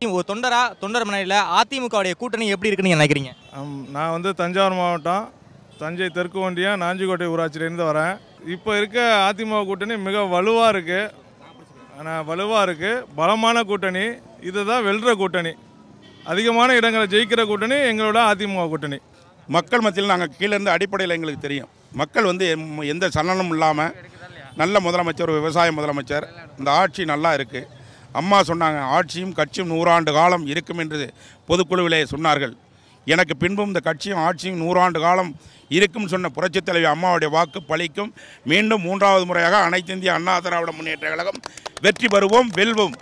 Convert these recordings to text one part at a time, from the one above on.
ஒரு தொண்டரா தொண்டர் மனையில் அதிமுகவுடைய கூட்டணி எப்படி இருக்குன்னு நீங்க நினைக்கிறீங்க ஆம், நான் வந்து தஞ்சாவூர் மாவட்டம் தஞ்சை தெற்கு ஒன்றியம் நாஞ்சிக்கோட்டை ஊராட்சியிலேருந்து வரேன் இப்போ இருக்க அதிமுக கூட்டணி மிக வலுவாக இருக்குது ஆனால் வலுவாக இருக்குது பலமான கூட்டணி இதுதான் வெல்ற கூட்டணி அதிகமான இடங்களை ஜெயிக்கிற கூட்டணி எங்களோட அதிமுக கூட்டணி மக்கள் மத்தியில் நாங்கள் கீழே இருந்து அடிப்படையில் எங்களுக்கு தெரியும் மக்கள் வந்து எம்- எந்த சலனமும் இல்லாமல் நல்ல முதலமைச்சர் ஒரு விவசாய முதலமைச்சர் இந்த ஆட்சி நல்லா இருக்குது அம்மா சொன்னாங்க ஆட்சியும் கட்சியும் நூறாண்டு காலம் இருக்கும் என்று பொதுக்குழுவிலே சொன்னார்கள் எனக்கு பின்பும் இந்த கட்சியும் ஆட்சியும் நூறாண்டு காலம் இருக்கும் சொன்ன புரட்சித் தலைவி அம்மாவுடைய வாக்கு பலிக்கும் மீண்டும் மூன்றாவது முறையாக அனைத்து இந்திய அண்ணா திராவிட முன்னேற்ற கழகம் வெற்றி பெறுவோம் வெல்வோம்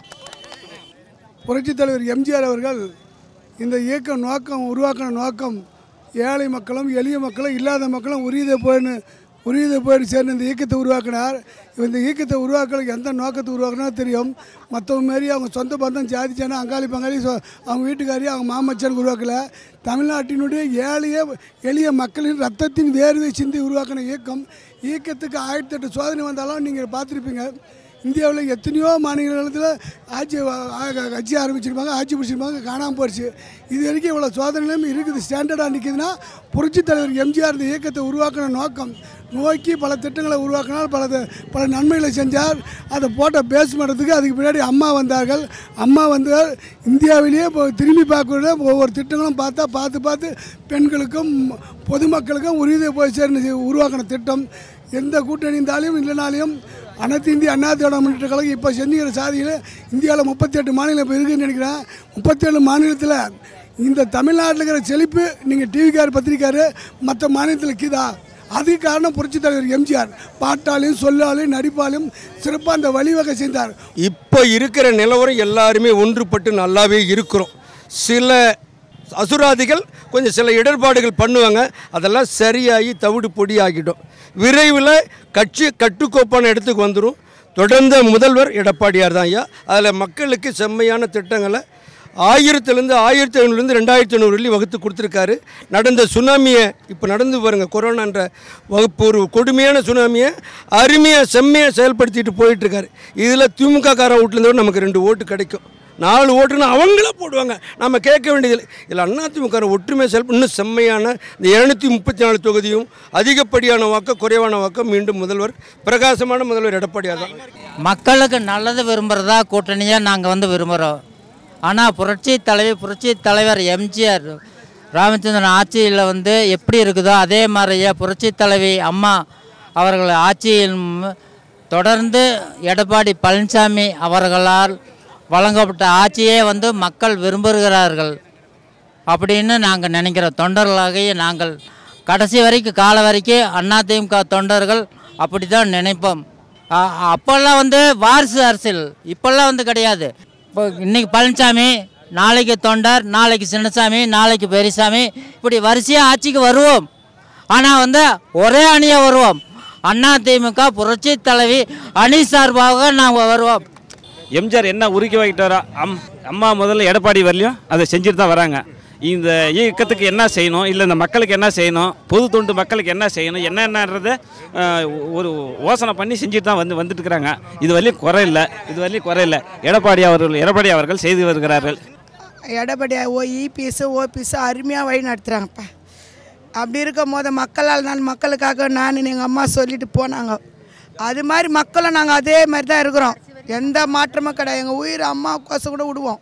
புரட்சித் தலைவர் எம்ஜிஆர் அவர்கள் இந்த இயக்க நோக்கம் உருவாக்கின நோக்கம் ஏழை மக்களும் எளிய மக்களும் இல்லாத மக்களும் உரியதை போயின்னு உரியதை போயிட்டு சேர்ந்து இந்த இயக்கத்தை உருவாக்கினார் இந்த இயக்கத்தை உருவாக்கலுக்கு எந்த நோக்கத்தை உருவாக்கினா தெரியும் மற்றவங்க மாரி அவங்க சொந்த பந்தம் ஜாதி ஜனம் அங்காளி பங்காளி சொ- அவங்க வீட்டுக்காரி அவங்க மாமச்சான் உருவாக்கல தமிழ்நாட்டினுடைய ஏழைய எளிய மக்களின் ரத்தத்தின் வேர்வை சிந்தி உருவாக்கின இயக்கம் இயக்கத்துக்கு ஆயிரத்தி எட்டு சோதனை வந்தாலும் நீங்கள் பார்த்துருப்பீங்க இந்தியாவில் எத்தனையோ மாநிலத்தில் ஆட்சி ஆ- கட்சி ஆரம்பிச்சிருப்பாங்க ஆட்சி பிடிச்சிருப்பாங்க காணாமல் போயிடுச்சு இது வரைக்கும் இவ்வளோ சோதனையிலும் இருக்குது ஸ்டாண்டர்டாக நிற்குதுன்னா புரட்சித் தலைவர் எம்ஜிஆர் இந்த இயக்கத்தை உருவாக்கின நோக்கம் நோக்கி பல திட்டங்களை உருவாக்கினால் பல த- பல நன்மைகளை செஞ்சார் அதை போட்ட பேஸ் பண்ணுறதுக்கு அதுக்கு பின்னாடி அம்மா வந்தார்கள் அம்மா வந்து இந்தியாவிலேயே இப்போ திரும்பி பார்க்கக்கூடிய ஒவ்வொரு திட்டங்களும் பார்த்தா பார்த்து பார்த்து பெண்களுக்கும் பொதுமக்களுக்கும் உறுதியை போய் சேர்ந்து உருவாக்கின திட்டம் எந்த கூட்டணி இருந்தாலும் இல்லைனாலையும் அனைத்து இந்திய அண்ணா திராவிட முன்னேற்ற கழகம் இப்போ செஞ்சுக்கிற சாதியில் இந்தியாவில் முப்பத்தெட்டு மாநிலம் இப்போ இருக்குதுன்னு நினைக்கிறேன் முப்பத்தேழு மாநிலத்தில் இந்த தமிழ்நாட்டில் இருக்கிற செழிப்பு நீங்கள் டிவிக்கார் பத்திரிக்காரு மற்ற மாநிலத்தில் இருக்குதா அதுக்கு காரணம் புரட்சித் தலைவர் எம்ஜிஆர் பாட்டாலையும் சொல்லாலையும் நடிப்பாலையும் சிறப்பாக அந்த வழிவகை செய்தார் இப்போ இருக்கிற நிலவரம் எல்லாருமே ஒன்றுபட்டு நல்லாவே இருக்கிறோம் சில அசுராதிகள் கொஞ்சம் சில இடர்பாடுகள் பண்ணுவாங்க அதெல்லாம் சரியாகி தவிடு பொடி ஆகிடும் விரைவில் கட்சி கட்டுக்கோப்பான இடத்துக்கு வந்துடும் தொடர்ந்த முதல்வர் எடப்பாடியார் தான் ஐயா அதில் மக்களுக்கு செம்மையான திட்டங்களை ஆயிரத்துலேருந்து ஆயிரத்தி ஐநூறுலேருந்து ரெண்டாயிரத்தி ஐநூறு வரையும் வகுத்து கொடுத்துருக்காரு நடந்த சுனாமியை இப்போ நடந்து பாருங்க கொரோனான்ற வகுப்பு ஒரு கொடுமையான சுனாமியை அருமையாக செம்மையாக செயல்படுத்திட்டு போயிட்டுருக்காரு இதில் திமுக கார வீட்டிலேருந்து நமக்கு ரெண்டு ஓட்டு கிடைக்கும் நாலு ஓட்டுன்னு அவங்கள போடுவாங்க நம்ம கேட்க வேண்டியதில்லை இதில் அண்ணா திமுக ஒற்றுமை செயல்பட இன்னும் செம்மையான இந்த இரநூத்தி முப்பத்தி நாலு தொகுதியும் அதிகப்படியான வாக்கு குறைவான வாக்கு மீண்டும் முதல்வர் பிரகாசமான முதல்வர் எடப்பாடியார் தான் மக்களுக்கு நல்லது விரும்புகிறதா கூட்டணியாக நாங்கள் வந்து விரும்புகிறோம் ஆனால் புரட்சி தலைவி புரட்சி தலைவர் எம்ஜிஆர் ராமச்சந்திரன் ஆட்சியில் வந்து எப்படி இருக்குதோ அதே மாதிரியே புரட்சி தலைவி அம்மா அவர்கள் ஆட்சியில் ம், தொடர்ந்து எடப்பாடி பழனிசாமி அவர்களால் வழங்கப்பட்ட ஆட்சியே வந்து மக்கள் விரும்புகிறார்கள் அப்படின்னு நாங்கள் நினைக்கிறோம் தொண்டர்களாகிய நாங்கள் கடைசி வரைக்கும் கால வரைக்கும் அதிமுக தொண்டர்கள் அப்படி தான் நினைப்போம் அ- அப்போல்லாம் வந்து வாரிசு அரசியல் இப்போல்லாம் வந்து கிடையாது இப்போ இன்னைக்கு பழனிசாமி நாளைக்கு தொண்டர் நாளைக்கு சின்னசாமி நாளைக்கு பெரியசாமி இப்படி வரிசையாக ஆட்சிக்கு வருவோம் ஆனால் வந்து ஒரே அணியாக வருவோம் அதிமுக புரட்சி தலைவி அணி சார்பாக நாங்கள் வருவோம் எம்ஜிஆர் என்ன உருக்கி வைக்கிட்டாரோ அம் அம்மா முதல்ல எடப்பாடி வரலையும் அதை செஞ்சுட்டு தான் வராங்க இந்த இயக்கத்துக்கு என்ன செய்யணும் இல்லை இந்த மக்களுக்கு என்ன செய்யணும் பொது தொண்டு மக்களுக்கு என்ன செய்யணும் என்னென்னன்றதை அஹ், ஒரு யோசனை பண்ணி செஞ்சுட்டு தான் வந்து வந்துட்டு இருக்கிறாங்க இது வரையும் குறை இல்லை இது வரையும் குறை இல்லை எடப்பாடி அவர்கள் எடப்பாடி அவர்கள் செய்து வருகிறார்கள் எடப்பாடி ஓ இபிஎஸ் ஓபிஎஸ் அருமையாக வழி நடத்துகிறாங்கப்பா அப்படி இருக்கும் போது மக்களால் நான் மக்களுக்காக நான் எங்கள் அம்மா சொல்லிட்டு போனாங்க அது மாதிரி மக்களும் நாங்கள் அதே மாதிரி தான் இருக்கிறோம் எந்த மாற்றமும் கிடையாது எங்கள் உயிர் அம்மாவுக்கோசம் கூட விடுவோம்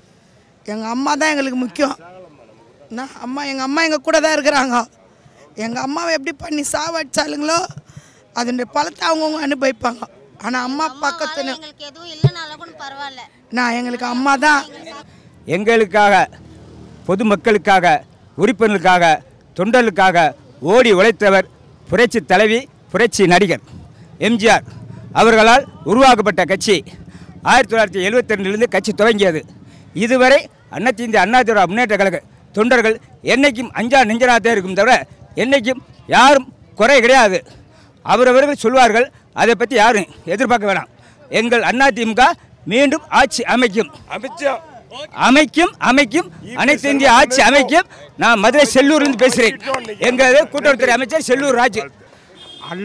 எங்கள் அம்மா தான் எங்களுக்கு முக்கியம் என்ன அம்மா எங்கள் அம்மா எங்கள் கூட தான் இருக்கிறாங்க எங்கள் அம்மாவை எப்படி பண்ணி சாவடிச்சாலுங்களோ அதனுடைய பழத்தை அவங்கவுங்க அனுபவிப்பாங்க ஆனால் அம்மா பக்கத்துல எங்களுக்கு எதுவும் இல்லைனாலும் கூட பரவாயில்ல நான் எங்களுக்கு அம்மா தான் எங்களுக்காக பொதுமக்களுக்காக உறுப்பினர்களுக்காக தொண்டர்களுக்காக ஓடி உழைத்தவர் புரட்சி தலைவி புரட்சி நடிகர் எம்ஜிஆர் அவர்களால் உருவாக்கப்பட்ட கட்சி ஆயிரத்தி தொள்ளாயிரத்தி எழுபத்தி ரெண்டுலேருந்து கட்சி துவங்கியது இதுவரை அன்னத்தி இந்திய அண்ணா திராவிட முன்னேற்ற கழக தொண்டர்கள் என்னைக்கும் அஞ்சா நெஞ்சனாகத்தே இருக்கும் தவிர என்னைக்கும் யாரும் குறை கிடையாது அவரவர்கள் சொல்வார்கள் அதை பற்றி யாரும் எதிர்பார்க்க வேணாம் எங்கள் அதிமுக மீண்டும் ஆட்சி அமைக்கும் அமைச்சா அமைக்கும் அமைக்கும் அனைத்து இந்திய ஆட்சி அமைக்கும் நான் மதுரை செல்லூர்லேருந்து பேசுகிறேன் எங்களது கூட்டுறவுத்துறை அமைச்சர் செல்லூர் ராஜு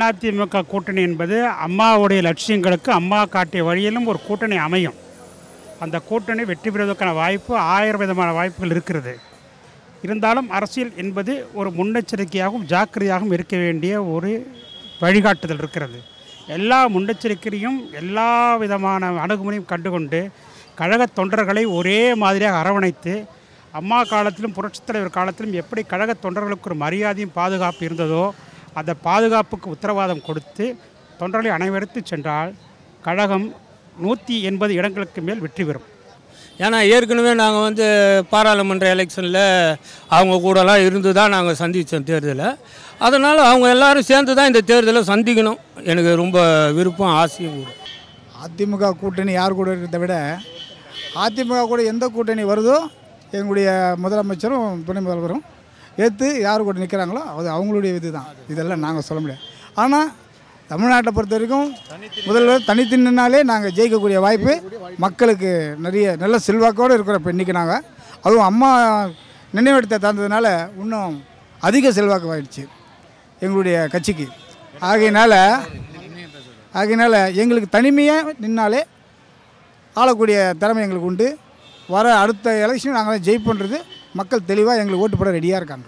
அதிமுக கூட்டணி என்பது அம்மாவுடைய லட்சியங்களுக்கு அம்மா காட்டிய வழியிலும் ஒரு கூட்டணி அமையும் அந்த கூட்டணி வெற்றி பெறுவதற்கான வாய்ப்பு ஆயிரம் விதமான வாய்ப்புகள் இருக்கிறது இருந்தாலும் அரசியல் என்பது ஒரு முன்னெச்சரிக்கையாகவும் ஜாக்கிரதையாகவும் இருக்க வேண்டிய ஒரு வழிகாட்டுதல் இருக்கிறது எல்லா முன்னெச்சரிக்கையும் எல்லா விதமான அணுகுமுறையும் கண்டுகொண்டு கழக தொண்டர்களை ஒரே மாதிரியாக அரவணைத்து அம்மா காலத்திலும் புரட்சித் தலைவர் காலத்திலும் எப்படி கழக தொண்டர்களுக்கு ஒரு மரியாதையும் பாதுகாப்பு இருந்ததோ அந்த பாதுகாப்புக்கு உத்தரவாதம் கொடுத்து தொண்டர்களை அனைவருத்து சென்றால் கழகம் நூற்றி எண்பது இடங்களுக்கு மேல் வெற்றி பெறும் ஏன்னா ஏற்கனவே நாங்கள் வந்து பாராளுமன்ற எலெக்ஷனில் அவங்க கூடலாம் இருந்து தான் நாங்கள் சந்தித்தோம் தேர்தலை அதனால் அவங்க எல்லாரும் சேர்ந்து தான் இந்த தேர்தலை சந்திக்கணும் எனக்கு ரொம்ப விருப்பம் ஆசையும் கூட அதிமுக கூட்டணி யார் கூட இருக்கிறத விட அதிமுக கூட எந்த கூட்டணி வருதோ எங்களுடைய முதலமைச்சரும் துணை முதல்வரும் ஏற்று யார் கூட நிற்கிறாங்களோ அது அவங்களுடைய இது தான் இதெல்லாம் நாங்கள் சொல்ல முடியாது ஆனால் தமிழ்நாட்டை பொறுத்த வரைக்கும் முதல்வர் தனித்து நின்னாலே நாங்கள் ஜெயிக்கக்கூடிய வாய்ப்பு மக்களுக்கு நிறைய நல்ல செல்வாக்கோடு இருக்கிற இப்போ இன்றைக்கி நாங்கள் அதுவும் அம்மா நினைவிடத்தை தந்ததுனால இன்னும் அதிக செல்வாக்கு ஆயிடுச்சு எங்களுடைய கட்சிக்கு ஆகையினால ஆகையினால எங்களுக்கு தனிமையாக நின்னாலே ஆளக்கூடிய திறமை எங்களுக்கு உண்டு வர அடுத்த எலெக்ஷன் நாங்கள் ஜெயிப்போன்றது மக்கள் தெளிவாக எங்களுக்கு ஓட்டு போட ரெடியாக இருக்காங்க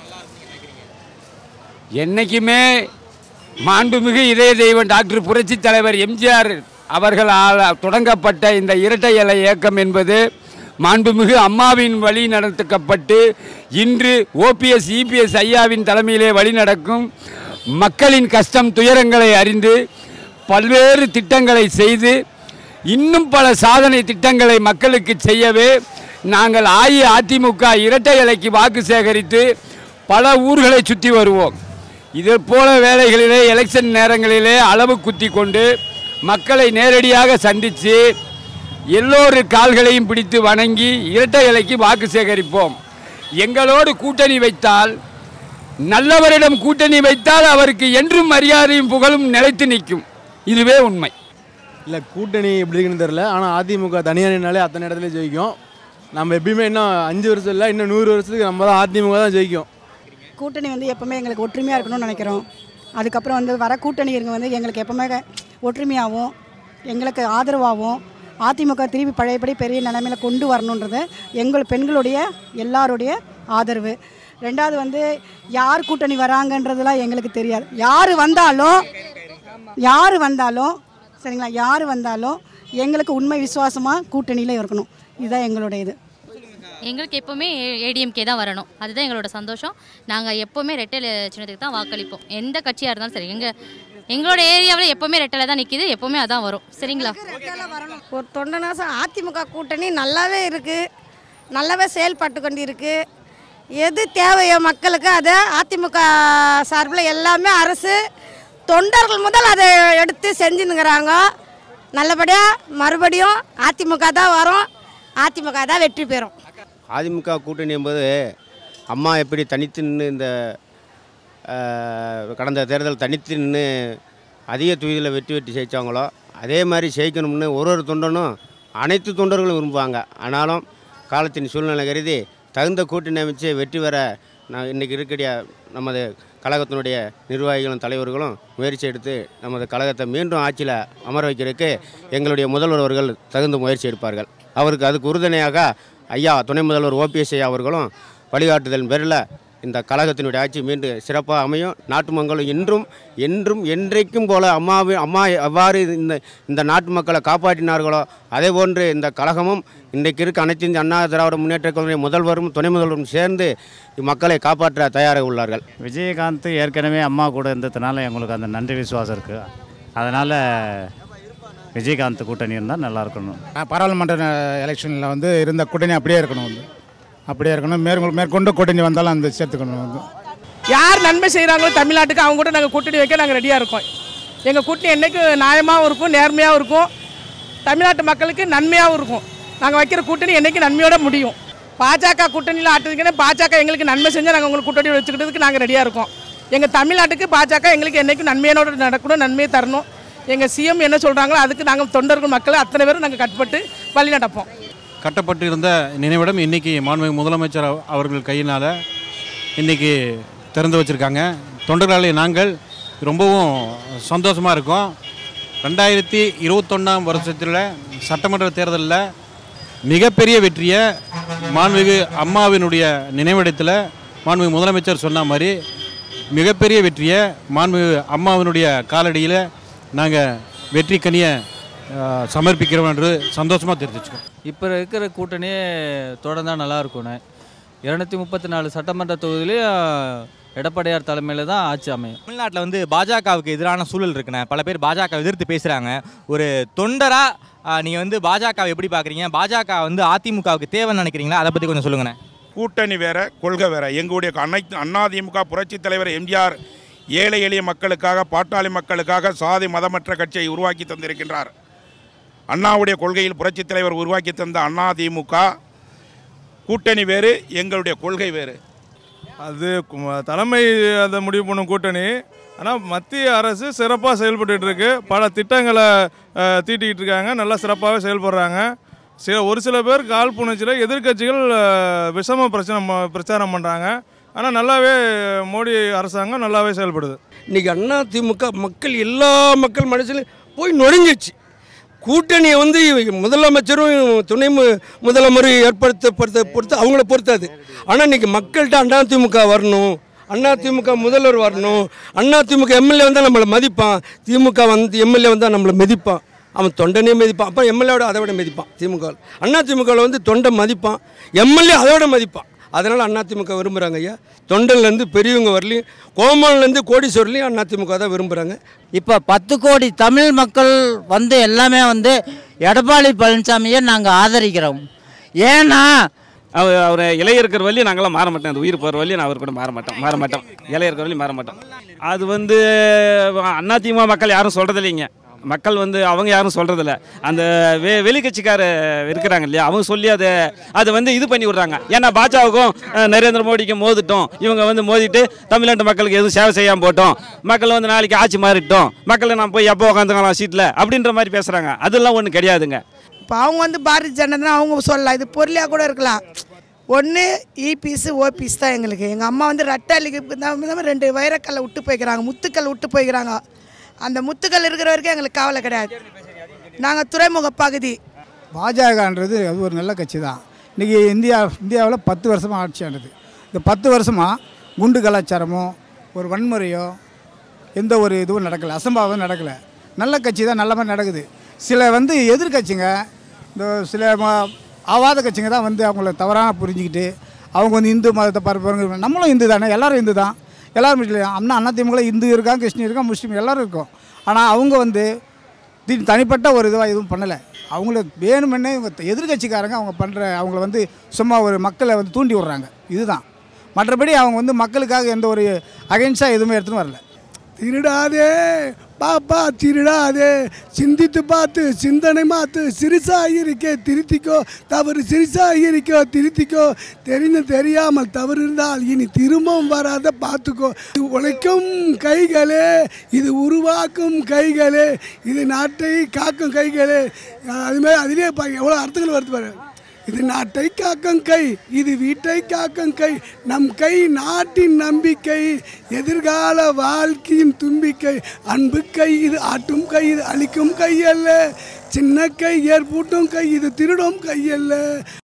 என்றைக்குமே மாண்புமிகு இதய தெய்வம் டாக்டர் புரட்சி தலைவர் எம்ஜிஆர் அவர்களால் தொடங்கப்பட்ட இந்த இரட்டை இலை இயக்கம் என்பது மாண்புமிகு அம்மாவின் வழி நடத்தப்பட்டு இன்று ஓபிஎஸ் இபிஎஸ் ஐயாவின் தலைமையிலே வழி நடக்கும் மக்களின் கஷ்டம் துயரங்களை அறிந்து பல்வேறு திட்டங்களை செய்து இன்னும் பல சாதனை திட்டங்களை மக்களுக்கு செய்யவே நாங்கள் அஇஅதிமுக இரட்டை இலைக்கு வாக்கு சேகரித்து பல ஊர்களை சுற்றி வருவோம் இதே போல வேலைகளிலே எலெக்ஷன் நேரங்களிலே அளவு குத்தி கொண்டு மக்களை நேரடியாக சந்தித்து எல்லோரு கால்களையும் பிடித்து வணங்கி இரட்டை இலைக்கு வாக்கு சேகரிப்போம் எங்களோடு கூட்டணி வைத்தால் நல்லவரிடம் கூட்டணி வைத்தால் அவருக்கு என்றும் மரியாதையும் புகழும் நிலைத்து நிற்கும் இதுவே உண்மை இல்லை கூட்டணி எப்படி இருக்குன்னு தெரில ஆனால் அதிமுக தனியானாலே அத்தனை இடத்துல ஜெயிக்கும் நம்ம எப்பயுமே இன்னும் அஞ்சு வருஷம் இல்லை இன்னும் நூறு வருஷத்துக்கு நம்ம தான் அதிமுக தான் ஜெயிக்கும் கூட்டணி வந்து எப்பவுமே எங்களுக்கு ஒற்றுமையாக இருக்கணும்னு நினைக்கிறோம் அதுக்கப்புறம் வந்து வர கூட்டணிங்க வந்து எங்களுக்கு எப்பவுமே ஒற்றுமையாகவும் எங்களுக்கு ஆதரவாகவும் அதிமுக திருப்பி பழையபடி பெரிய நிலைமையில கொண்டு வரணுன்றது எங்கள் பெண்களுடைய எல்லாருடைய ஆதரவு ரெண்டாவது வந்து யார் கூட்டணி வராங்கன்றதெல்லாம் எங்களுக்கு தெரியாது யார் வந்தாலும் யார் வந்தாலும் சரிங்களா யார் வந்தாலும் எங்களுக்கு உண்மை விசுவாசமாக கூட்டணியில் இருக்கணும் இதுதான் எங்களுடைய இது எங்களுக்கு எப்போவுமே ஏடிஎம்கே தான் வரணும் அதுதான் எங்களோட சந்தோஷம் நாங்கள் எப்போவுமே ரெட்டை சின்னத்துக்கு தான் வாக்களிப்போம் எந்த கட்சியாக இருந்தாலும் சரி எங்கள் எங்களோட ஏரியாவில் எப்போவுமே ரெட்டலை தான் நிற்கிது எப்போவுமே அதான் வரும் சரிங்களா ஒரு தொண்டனாசம் அதிமுக கூட்டணி நல்லாவே இருக்குது நல்லாவே செயல்பட்டு கொண்டு இருக்கு எது தேவையோ மக்களுக்கு அதை அதிமுக சார்பில் எல்லாமே அரசு தொண்டர்கள் முதல் அதை எடுத்து செஞ்சுனுங்கிறாங்க நல்லபடியாக மறுபடியும் அதிமுக தான் வரும் அதிமுக தான் வெற்றி பெறும் அதிமுக கூட்டணி என்பது அம்மா எப்படி தனித்து நின்று இந்த அஹ், கடந்த தேர்தல் தனித்து நின்று அதிக தொகுதியில் வெற்றி வெற்றி ஜெயித்தாங்களோ அதே மாதிரி ஜெயிக்கணும்னு ஒரு ஒரு தொண்டனும் அனைத்து தொண்டர்களும் விரும்புவாங்க ஆனாலும் காலத்தின் சூழ்நிலை கருதி தகுந்த கூட்டணி அமைச்சு வெற்றி பெற நான் இன்றைக்கி இருக்கக்கூடிய நமது கழகத்தினுடைய நிர்வாகிகளும் தலைவர்களும் முயற்சி எடுத்து நமது கழகத்தை மீண்டும் ஆட்சியில் அமர வைக்கிறதுக்கு எங்களுடைய முதல்வர் அவர்கள் தகுந்த முயற்சி எடுப்பார்கள் அவருக்கு அதுக்கு உறுதுணையாக ஐயா துணை முதல்வர் ஓபிஎஸ் ஐயா அவர்களும் வழிகாட்டுதல் பேரில் இந்த கழகத்தினுடைய ஆட்சி மீண்டும் சிறப்பாக அமையும் நாட்டு மக்களும் இன்றும் என்றும் என்றைக்கும் போல அம்மாவை அம்மா எவ்வாறு இந்த இந்த நாட்டு மக்களை காப்பாற்றினார்களோ அதே போன்று இந்த கழகமும் இன்றைக்கு இருக்க அனைத்து இந்திய அண்ணா திராவிட முன்னேற்ற கழக முதல்வரும் துணை முதல்வரும் சேர்ந்து மக்களை காப்பாற்ற தயாராக உள்ளார்கள் விஜயகாந்த் ஏற்கனவே அம்மா கூட இருந்ததுனால எங்களுக்கு அந்த நன்றி விசுவாசம் இருக்குது அதனால் விஜயகாந்த் கூட்டணி இருந்தால் நல்லா இருக்கணும் பாராளுமன்ற எலெக்ஷனில் வந்து இருந்த கூட்டணி அப்படியே இருக்கணும் வந்து அப்படியே இருக்கணும் மேற்கொண்டு மேற்கொண்டு கூட்டணி வந்தாலும் அந்த சேர்த்துக்கணும் வந்து யார் நன்மை செய்கிறாங்களோ தமிழ்நாட்டுக்கு அவங்க கூட நாங்கள் கூட்டணி வைக்க நாங்கள் ரெடியாக இருக்கோம் எங்கள் கூட்டணி என்றைக்கு நியாயமாகவும் இருக்கும் நேர்மையாகவும் இருக்கும் தமிழ்நாட்டு மக்களுக்கு நன்மையாகவும் இருக்கும் நாங்கள் வைக்கிற கூட்டணி என்றைக்கு நன்மையோட முடியும் பாஜக கூட்டணியில் ஆட்டுறதுக்குன்னு பாஜக எங்களுக்கு நன்மை செஞ்சால் நாங்கள் உங்களுக்கு கூட்டணி வச்சுக்கிட்டதுக்கு நாங்கள் ரெடியாக இருக்கோம் எங்கள் தமிழ்நாட்டுக்கு பாஜக எங்களுக்கு என்றைக்கும் நன்மையோட நடக்கணும் நன்மையை தரணும் எங்கள் சிஎம் என்ன சொல்கிறாங்களோ அதுக்கு நாங்கள் தொண்டர்கள் மக்கள் அத்தனை பேரும் நாங்கள் கட்டுப்பட்டு வழி நடப்போம் கட்டப்பட்டு இருந்த நினைவிடம் இன்னைக்கு மாண்புமிகு முதலமைச்சர் அவ- அவர்கள் கையினால் இன்னைக்கு திறந்து வச்சுருக்காங்க தொண்டர்களாலே நாங்கள் ரொம்பவும் சந்தோஷமாக இருக்கோம் ரெண்டாயிரத்தி இருபத்தொன்னாம் வருஷத்தில் சட்டமன்ற தேர்தலில் மிகப்பெரிய வெற்றியை மாண்புமிகு அம்மாவினுடைய நினைவிடத்தில் மாண்புமிகு முதலமைச்சர் சொன்ன மாதிரி மிகப்பெரிய வெற்றியை மாண்புமிகு அம்மாவினுடைய காலடியில் நாங்கள் வெற்றி கனியை சமர்ப்பிக்கிறோம் என்று சந்தோஷமாக தெரிவிச்சுக்கோம் இப்போ இருக்கிற கூட்டணியே தொடர்ந்தா நல்லா இருக்கும்ண்ணே இரநூத்தி முப்பத்தி நாலு சட்டமன்ற தொகுதியிலையும் எடப்பாடியார் தலைமையில் தான் ஆட்சி அமையும் தமிழ்நாட்டில் வந்து பாஜகவுக்கு எதிரான சூழல் இருக்குண்ணே பல பேர் பாஜக எதிர்த்து பேசுகிறாங்க ஒரு தொண்டராக நீங்கள் வந்து பாஜகவை எப்படி பார்க்குறீங்க பாஜக வந்து அதிமுகவுக்கு தேவைன்னு நினைக்கிறீங்களா அதை பற்றி கொஞ்சம் சொல்லுங்கண்ணே கூட்டணி வேற கொள்கை வேற எங்களுடைய அனைத்து அதிமுக புரட்சித் தலைவர் எம்ஜிஆர் ஏழை எளிய மக்களுக்காக பாட்டாளி மக்களுக்காக சாதி மதமற்ற கட்சியை உருவாக்கி தந்திருக்கின்றார் அண்ணாவுடைய கொள்கையில் புரட்சித் தலைவர் உருவாக்கி தந்த அதிமுக கூட்டணி வேறு எங்களுடைய கொள்கை வேறு அது கு- தலைமை அதை முடிவு பண்ணும் கூட்டணி ஆனால் மத்திய அரசு சிறப்பாக செயல்பட்டுட்டு இருக்கு பல திட்டங்களை அஹ், தீட்டிக்கிட்டு இருக்காங்க நல்லா சிறப்பாகவே செயல்படுறாங்க சில ஒரு சில பேர் காழ்ப்புணர்ச்சியில் எதிர்க்கட்சிகள் அஹ், விஷம பிரச்சனை ம- பிரச்சாரம் பண்ணுறாங்க ஆனால் நல்லாவே மோடி அரசாங்கம் நல்லாவே செயல்படுது இன்னைக்கு அண்ணா திமுக மக்கள் எல்லா மக்கள் மனசுலையும் போய் நுழைஞ்சிச்சு கூட்டணியை வந்து முதலமைச்சரும் துணை மு- முதலமைச்சரும் ஏற்படுத்த பொறுத்த பொறுத்து அவங்கள பொறுத்தது ஆனால் இன்னைக்கு மக்கள்கிட்ட அண்ணா திமுக வரணும் அண்ணா திமுக முதல்வர் வரணும் அண்ணா திமுக எம்எல்ஏ வந்தால் நம்மளை மதிப்பான் திமுக வந்து எம்எல்ஏ வந்தால் நம்மளை மதிப்பான் அவன் தொண்டனே மதிப்பான் அப்போ எம்எல்ஏவோட அதை விட மதிப்பான் திமுக அண்ணா திமுகவில் வந்து தொண்டை மதிப்பான் எம்எல்ஏ அதை விட மதிப்பான் அதனால் அதிமுக விரும்புகிறாங்க ஐயா தொண்டன்லேருந்து பெரியவங்க வரலையும் கோமான்லேருந்து கோடீஸ்வரர்லையும் அதிமுக தான் விரும்புகிறாங்க இப்போ பத்து கோடி தமிழ் மக்கள் வந்து எல்லாமே வந்து எடப்பாடி பழனிசாமியை நாங்கள் ஆதரிக்கிறோம் ஏன்னா அவர் அவர் இலைய இருக்கிற வழியும் நாங்களாம் மாற மாட்டோம் அந்த உயிர் போகிற வழியும் நான் அவர் கூட மாற மாட்டோம் மாற மாட்டோம் இலைய இருக்கிற வழியும் மாற மாட்டோம் அது வந்து அதிமுக மக்கள் யாரும் சொல்கிறது இல்லைங்க மக்கள் வந்து அவங்க யாரும் சொல்கிறதில்ல அந்த வெ வெளிக்கட்சிக்கார இருக்கிறாங்க இல்லையா அவங்க சொல்லி அதை அதை வந்து இது பண்ணி விட்றாங்க ஏன்னா பாஜகவுக்கும் அஹ், நரேந்திர மோடிக்கும் மோதிட்டோம் இவங்க வந்து மோதிட்டு தமிழ்நாட்டு மக்களுக்கு எதுவும் சேவை செய்யாமல் போட்டோம் மக்கள் வந்து நாளைக்கு ஆட்சி மாறிட்டோம் மக்களை நான் போய் எப்போ உட்காந்துக்கலாம் சீட்டில் அப்படின்ற மாதிரி பேசுகிறாங்க அதெல்லாம் ஒன்றும் கிடையாதுங்க இப்போ அவங்க வந்து பாரதிய ஜனதா அவங்க சொல்லலாம் இது பொருளியாக கூட இருக்கலாம் ஒன்று இபிஎஸ் ஓபிஎஸ் தான் எங்களுக்கு எங்கள் அம்மா வந்து ரெட்டாளிக்கு தான் ரெண்டு வைரக்கல்லை விட்டு போய்க்கிறாங்க முத்துக்கல் விட்டு போய்க்கிறாங்க அந்த முத்துக்கல் இருக்கிற வரைக்கும் எங்களுக்கு கவலை கிடையாது நாங்கள் துறைமுக பகுதி பாஜகன்றது அது ஒரு நல்ல கட்சி தான் இன்றைக்கி இந்தியா இந்தியாவில் பத்து வருஷமாக ஆட்சி ஆனது இந்த பத்து வருஷமாக குண்டு கலாச்சாரமோ ஒரு வன்முறையோ எந்த ஒரு இதுவும் நடக்கலை அசம்பாவம் நடக்கலை நல்ல கட்சி தான் நல்ல மாதிரி நடக்குது சில வந்து எதிர்கட்சிங்க இந்த சில ம- ஆவாத கட்சிங்க தான் வந்து அவங்கள தவறாக புரிஞ்சுக்கிட்டு அவங்க வந்து இந்து மதத்தை பரப்புறவங்க நம்மளும் இந்து தானே எல்லாரும் இந்து தான் எல்லாரும் முஸ்லீம். அண்ணா அண்ணா திமுக இந்து இருக்காங்க கிறிஸ்டின் இருக்காங்க முஸ்லீம் எல்லாரும் இருக்கும் ஆனால் அவங்க வந்து திடீர் தனிப்பட்ட ஒரு இதுவாக எதுவும் பண்ணலை அவங்களுக்கு வேணுமென்னே இவங்க எதிர்கட்சிக்காரங்க அவங்க பண்ணுற அவங்கள வந்து சும்மா ஒரு மக்களை வந்து தூண்டி விடுறாங்க இதுதான் மற்றபடி அவங்க வந்து மக்களுக்காக எந்த ஒரு அகைன்ஸ்டாக எதுவுமே எடுத்துன்னு வரல திருடாதே பாப்பா திருடாதே சிந்தித்து பார்த்து சிந்தனை மாத்து சிறுசா இருக்கே திருத்திக்கோ தவறு சிறுசா இருக்கோ திருத்திக்கோ தெரிந்து தெரியாமல் தவறு இருந்தால் இனி திரும்பவும் வராத பார்த்துக்கோ இது உழைக்கும் கைகளே இது உருவாக்கும் கைகளே இது நாட்டை காக்கும் கைகளே அதுமாதிரி அதிலே பா எவ்வளோ அர்த்தங்கள் வருது பாரு இது நாட்டை காக்கும் கை இது வீட்டை காக்கும் கை நம் கை நாட்டின் நம்பிக்கை எதிர்கால வாழ்க்கையின் தும்பிக்கை அன்பு கை இது ஆட்டும் கை இது அழிக்கும் கை அல்ல சின்ன கை ஏற்பூட்டும் கை இது திருடும் கை அல்ல